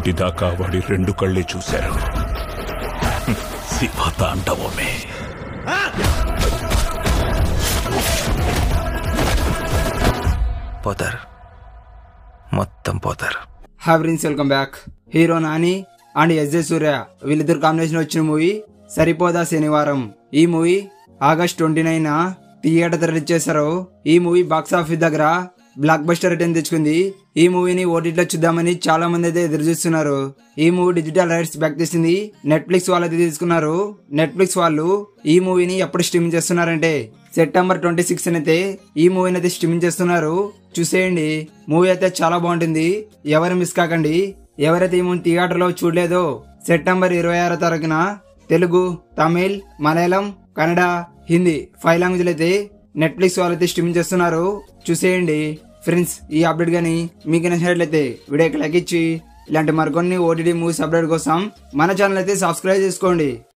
ఇప్పటిదాకా వాడి రెండు కళ్ళే చూశారు శివ తాండవమే పోతారు మొత్తం పోతారు hi friends welcome back hero Nani and S J Suryah వీళ్ళిద్దరు కాంబినేషన్ వచ్చిన మూవీ సరిపోదా శనివారం ఈ movie August twenty nine theatre release చేశారు ఈ మూవీ బాక్స్ ఆఫీస్ దగ్గర బ్లాక్ బస్టర్ రిటర్న్ తెచ్చుకుంది ఈ మూవీని ఓటీటీలో చూద్దామని చాలా మంది అయితే ఎదురు చూస్తున్నారు ఈ మూవీ డిజిటల్ రైట్స్ బ్యాక్ చేసింది నెట్ఫ్లిక్స్ వాళ్ళు అయితే తీసుకున్నారు నెట్ఫ్లిక్స్ వాళ్ళు ఈ మూవీని ఎప్పుడు స్ట్రీమింగ్ చేస్తున్నారంటే సెప్టెంబర్ ట్వంటీ సిక్స్ అయితే ఈ మూవీని అయితే స్ట్రీమింగ్ చేస్తున్నారు చూసేయండి మూవీ అయితే చాలా బాగుంటుంది ఎవరు మిస్ కాకండి ఎవరైతే ఈ మూవీ థియేటర్లో చూడలేదో సెప్టెంబర్ ఇరవై ఆరో తారీఖున తెలుగు తమిళ్ మలయాళం కన్నడ హిందీ ఫైవ్ లాంగ్వేజ్లు అయితే నెట్ఫ్లిక్స్ వాళ్ళైతే స్ట్రీమింగ్ చేస్తున్నారు చూసేయండి ఫ్రెండ్స్ ఈ అప్డేట్ కానీ మీకు నచ్చినట్లయితే వీడియోకి లైక్ ఇచ్చి ఇలాంటి మరికొన్ని ఓటీటీ మూవీస్ అప్డేట్ కోసం మన ఛానల్ అయితే సబ్స్క్రైబ్ చేసుకోండి